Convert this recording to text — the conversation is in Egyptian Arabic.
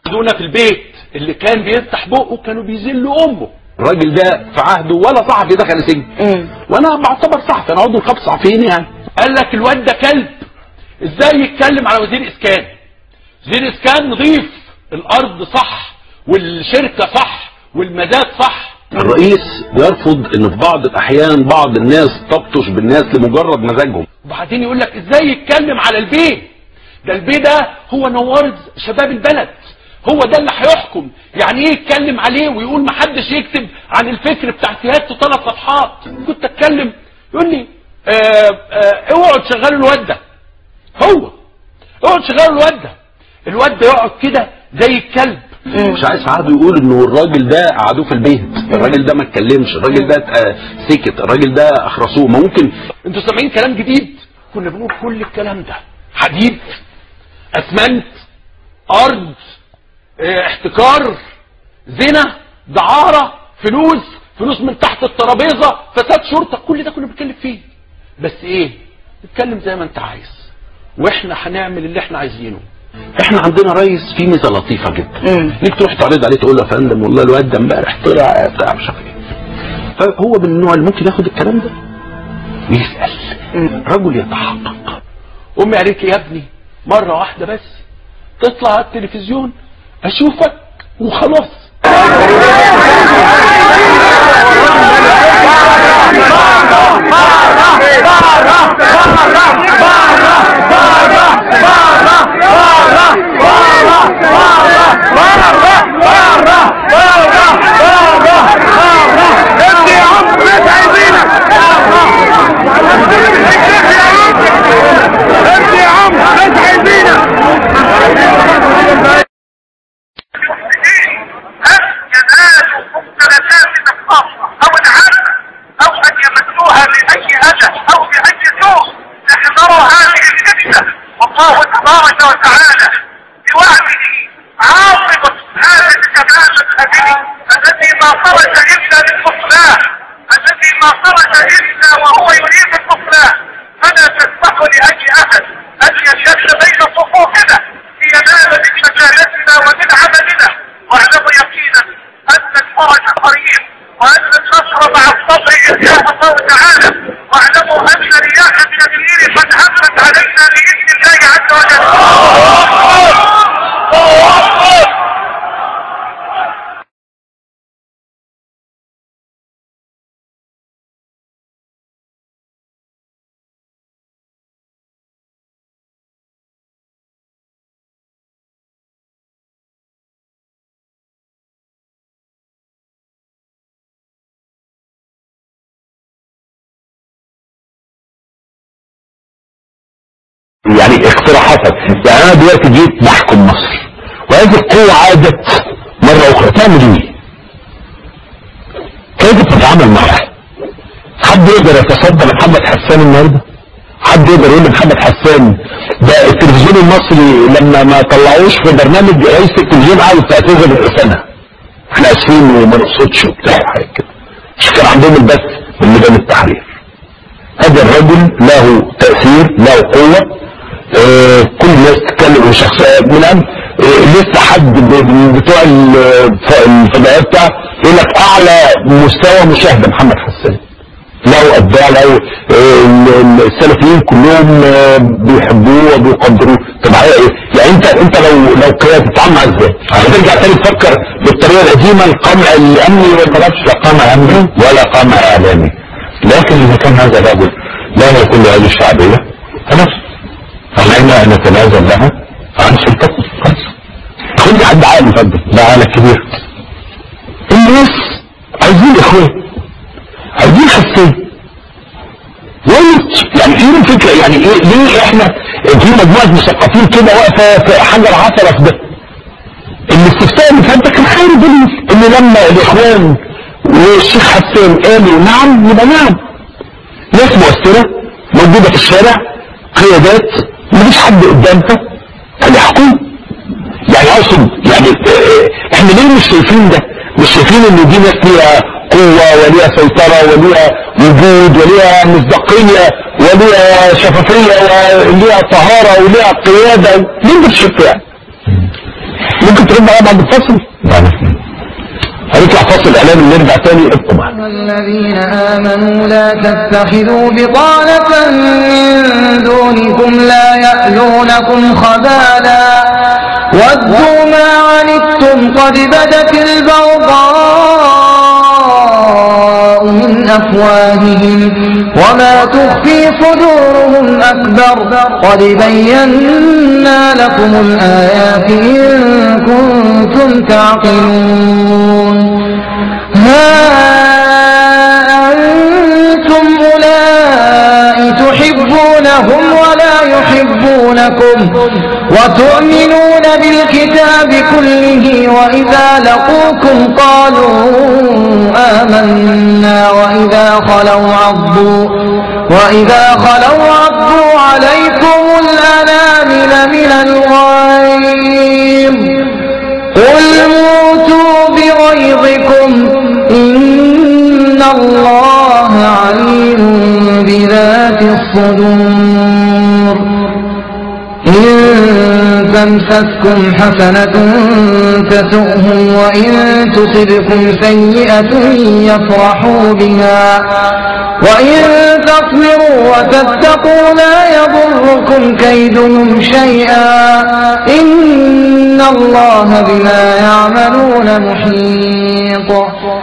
عندنا في البيت اللي كان بيفتح بقه كانوا بيذلوا امه الراجل ده في عهده ولا صحفي دخل سجن وانا بعتبر صحفي انا عضو نقابه صحفيين يعني قال لك الواد ده كلب ازاي يتكلم على وزير اسكان وزير اسكان نظيف الارض صح والشركه صح والمزاد صح الرئيس يرفض ان في بعض الاحيان بعض الناس تبطش بالناس لمجرد مزاجهم وبعدين يقول لك ازاي يتكلم على البيه ده البيه ده هو نوار شباب البلد هو ده اللي هيحكم يعني ايه يتكلم عليه ويقول ما حدش يكتب عن الفكر بتاع سيادته ثلاث صفحات كنت اتكلم يقول لي آه آه اوعوا تشغلوا الواد ده هو اوعوا تشغلوا الواد ده الواد ده يقعد كده زي الكلب مش عايز ساعات يقول انه الراجل ده قعدوه في البيت الراجل ده ما اتكلمش الراجل ده آه، سكت الراجل ده اخرسوه ما ممكن انتوا سامعين كلام جديد كنا بنقول كل الكلام ده حديد اسمنت ارض اه، احتكار زنا دعارة فلوس فلوس من تحت الترابيزة فساد شرطة كل ده كنا بنتكلم فيه بس ايه اتكلم زي ما انت عايز واحنا هنعمل اللي احنا عايزينه احنا عندنا رئيس فيه ميزه لطيفه جدا ليك تروح تعرض عليه تقول له يا فندم والله الواد ده امبارح طلع بتاع مش عارف ايه فهو من النوع اللي ممكن ياخد الكلام ده ويسال رجل يتحقق امي قالت لي يا ابني مره واحده بس تطلع على التلفزيون اشوفك وخلاص أن ينالوا مختلفات الخاصة أو العامة أو أن يمسوها بأي أذى أو بأي سوء احذروا هذه الفتنة والله تبارك وتعالى بوعده عاقبة هذا الشباب الخبيث الذي ما خرج إلا للصلاة الذي ما خرج إلا وهو يريد الصلاة فلا تسمحوا لأي أحد أن يشد بين صفوفنا لينال من مجالتنا ومن عملنا واعلموا يقينا ان الفرج قريب وان النصر مع الصبر ان شاء الله تعالى واعلموا ان رياح التغيير قد همت علينا باذن الله عز وجل يعني اقتراحاتك يعني انا دلوقتي جيت بحكم مصر وهذه القوة عادت مرة اخرى تعمل ايه كيف تتعامل معها حد يقدر يتصدى لمحمد حسان النهارده حد يقدر يقول لمحمد حسان ده التلفزيون المصري لما ما طلعوش في برنامج رئيس التلفزيون عاوز تعتذر سنة احنا اسفين وما نقصدش وبتاع حاجة كده مش كان عندهم البث من ميدان التحرير هذا الرجل له تأثير له قوة آه، كل الناس تتكلم وشخصية من أم آه، لسه حد ب- من بتوع ال- ف- الفضائيات بتاع يقول لك أعلى مستوى مشاهدة محمد حسان له أتباع له آه، ال- ال- السلفيين كلهم آه، بيحبوه وبيقدروه طب هي إيه؟ يعني انت انت لو لو كده تتعامل معاه ازاي؟ هترجع تاني تفكر بالطريقه القديمه القمع الامني ولا لا قمع امني ولا قمع اعلامي لكن اذا كان هذا الرجل لا يكون له الشعبيه خلاص علينا ان نتنازل لها عن سلطتنا خلاص خد حد عالي اتفضل ده عالم كبير الناس عايزين اخوان عايزين حسين وانت يعني ايه الفكره يعني ايه ليه احنا في مجموعه مثقفين كده واقفه في حجر عثره في ده الاستفتاء اللي فات ده كان خير دليل ان لما الاخوان والشيخ حسان قالوا نعم يبقى نعم ناس مؤثره موجوده في الشارع قيادات مفيش حد قدامها هيحكم يعني اقصد يعني آه، احنا ليه مش شايفين ده مش شايفين ان دي ناس ليها قوة وليها سيطرة وليها وجود وليها مصداقية وليها شفافية وليها طهارة وليها قيادة ليه مش شايف يعني ممكن ترد عليها بعد الفصل يعني هنطلع فصل اعلان ونرجع تاني ابقوا معانا الذين آمنوا لا تتخذوا بطانة من دونكم لا يألونكم خبالا ودوا ما عنتم قد بدت البغضاء من أفواههم وما تخفي صدورهم أكبر قد بينا لكم الآيات إن كنتم تعقلون ها أنتم أولئك تحبونهم ولا يحبونكم وتؤمنون بالكتاب كله وإذا لقوكم قالوا آمنا وإذا خلوا عضوا وإذا خلوا عضوا عليكم الأنامل من الغيظ قل موتوا بغيظكم إن الله عليم بذات الصدور إن تمسسكم حسنة تسؤهم وإن تصبكم سيئة يفرحوا بها وإن تصبروا وتتقوا لا يضركم كيدهم شيئا إن الله بما يعملون محيط